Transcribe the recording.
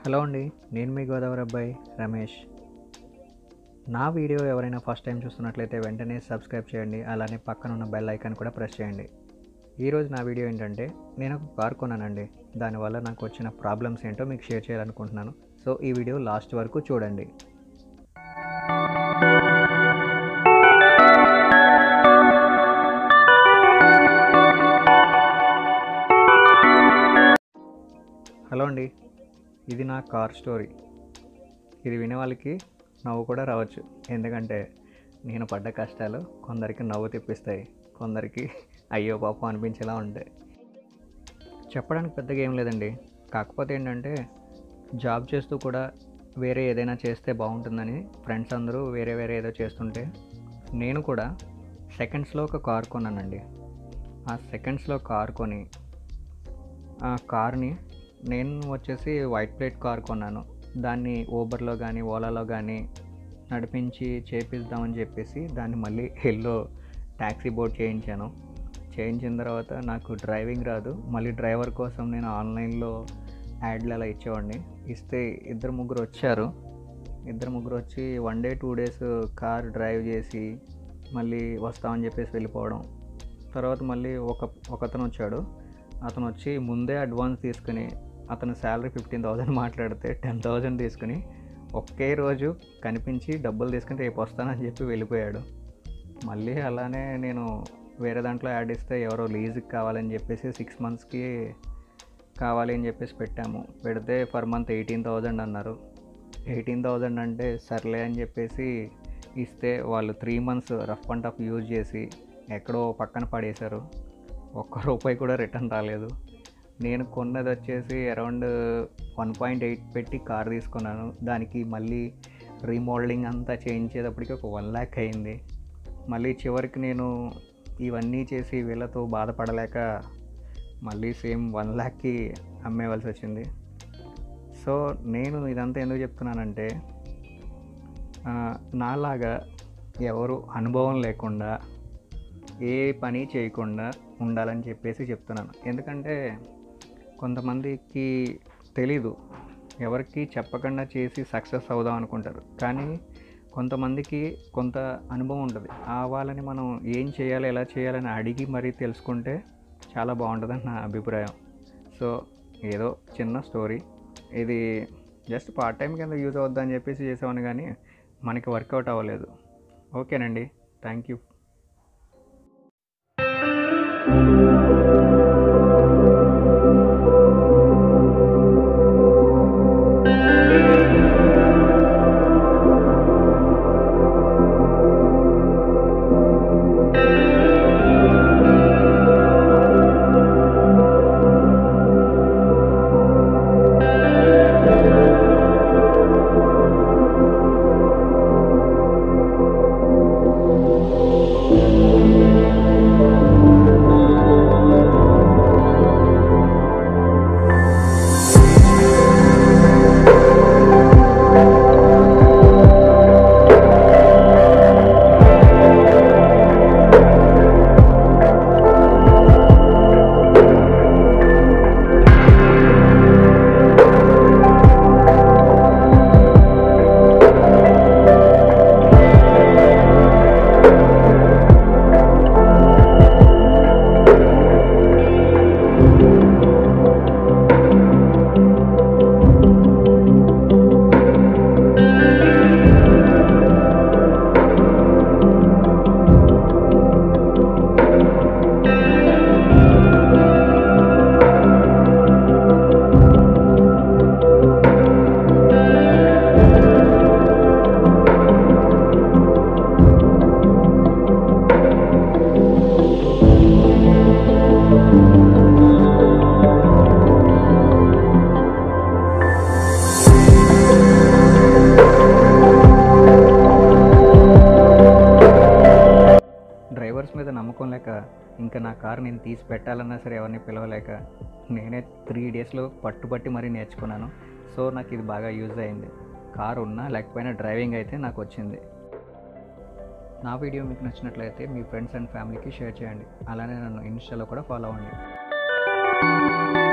hello అండి నేను మీ గోదావరి అబ్బాయి రమేష్ నా వీడియో ఎవరైనా ఫస్ట్ టైం చూస్తున్నట్లయితే వెంటనే సబ్స్క్రైబ్ చేయండి అలానే పక్కన ఉన్న బెల్ ఐకాన్ కూడా ప్రెస్ చేయండి ఈరోజు నా వీడియో ఏంటంటే నేను ఒక కార్ కొన్నానండి దానివల్ల నాకు వచ్చిన ప్రాబ్లమ్స్ ఏంటో మీకు షేర్ చేయాలనుకుంటున్నాను సో ఈ వీడియో లాస్ట్ వరకు చూడండి హలో అండి ఇది నా కార్ స్టోరీ ఇది వినే వాళ్ళకి నవ్వు కూడా రావచ్చు ఎందుకంటే నేను పడ్డ కష్టాలు కొందరికి నవ్వు తెప్పిస్తాయి కొందరికి అయ్యో పాపం అనిపించేలా ఉంటాయి చెప్పడానికి పెద్దగా ఏం లేదండి కాకపోతే ఏంటంటే జాబ్ చేస్తూ కూడా వేరే ఏదైనా చేస్తే బాగుంటుందని ఫ్రెండ్స్ అందరూ వేరే వేరే ఏదో చేస్తుంటే నేను కూడా సెకండ్స్లో ఒక కార్ కొన్నానండి ఆ సెకండ్స్లో కార్ కొని ఆ కార్ని నేను వచ్చేసి వైట్ ప్లేట్ కార్ కొన్నాను దాన్ని ఊబర్లో కానీ ఓలాలో కానీ నడిపించి చేపిద్దామని చెప్పేసి దాన్ని మళ్ళీ ఎల్లో ట్యాక్సీ బోర్డ్ చేయించాను చేయించిన తర్వాత నాకు డ్రైవింగ్ రాదు మళ్ళీ డ్రైవర్ కోసం నేను ఆన్లైన్లో యాడ్లు అలా ఇచ్చేవాడిని ఇస్తే ఇద్దరు ముగ్గురు వచ్చారు ఇద్దరు ముగ్గురు వచ్చి one day two days car drive చేసి మళ్ళీ వస్తామని చెప్పేసి వెళ్ళిపోవడం తర్వాత మళ్ళీ ఒక ఒకతను వచ్చాడు అతను వచ్చి ముందే అడ్వాన్స్ తీసుకుని అతను శాలరీ ఫిఫ్టీన్ థౌజండ్ మాట్లాడితే టెన్ థౌజండ్ తీసుకుని ఒకే రోజు కనిపించి డబ్బులు తీసుకుని రేపు వస్తానని చెప్పి వెళ్ళిపోయాడు మళ్ళీ అలానే నేను వేరే దాంట్లో యాడ్ ఇస్తే ఎవరో లీజ్కి కావాలని చెప్పేసి సిక్స్ మంత్స్కి కావాలి అని చెప్పేసి పెట్టాము పెడితే పర్ మంత్ ఎయిటీన్ థౌజండ్ అన్నారు ఎయిటీన్ థౌజండ్ అంటే సర్లే అని చెప్పేసి ఇస్తే వాళ్ళు three months rough and tough use చేసి ఎక్కడో పక్కన పడేశారు ఒక్క రూపాయి కూడా రిటర్న్ రాలేదు నేను కొన్నది వచ్చేసి అరౌండ్ వన్ పాయింట్ ఎయిట్ పెట్టి కార్ తీసుకున్నాను దానికి మళ్ళీ రీమోడలింగ్ అంతా చేయించేటప్పటికి ఒక వన్ ల్యాక్ అయింది మళ్ళీ చివరికి నేను ఇవన్నీ చేసి వీళ్ళతో బాధపడలేక మళ్ళీ సేమ్ వన్ ల్యాక్కి అమ్మేవలసి వచ్చింది సో నేను ఇదంతా ఎందుకు చెప్తున్నానంటే ఆ, నాలాగా ఎవరు అనుభవం లేకుండా ఏ పని చేయకుండా ఉండాలని చెప్పేసి చెప్తున్నాను ఎందుకంటే కొంతమందికి తెలీదు ఎవరికి చెప్పకుండా చేసి సక్సెస్ అవుదాం అనుకుంటారు కానీ కొంతమందికి కొంత అనుభవం ఉంటుంది ఆ వాళ్ళని మనం ఏం చేయాలి ఎలా చేయాలని అడిగి మరీ తెలుసుకుంటే చాలా బాగుంటుందని నా అభిప్రాయం సో ఏదో చిన్న స్టోరీ ఇది జస్ట్ పార్ట్ టైం కింద యూజ్ అవుద్దని చెప్పేసి చేసామని కానీ మనకి వర్కౌట్ అవ్వలేదు ఓకేనండి థ్యాంక్ యూ డ్రైవర్స్ మీద నమ్మకం లేక ఇంకా నా కార్ నేను తీసి పెట్టాలన్నా సరే ఎవరిని పిలవలేక నేనే త్రీ డేస్లో పట్టుబట్టి మరీ నేర్చుకున్నాను సో నాకు ఇది బాగా యూజ్ అయింది కార్ ఉన్నా లేకపోయినా డ్రైవింగ్ అయితే నాకు వచ్చింది నా వీడియో మీకు నచ్చినట్లయితే మీ ఫ్రెండ్స్ అండ్ ఫ్యామిలీకి షేర్ చేయండి అలానే నన్ను ఇన్స్టాలో కూడా ఫాలో అవ్వండి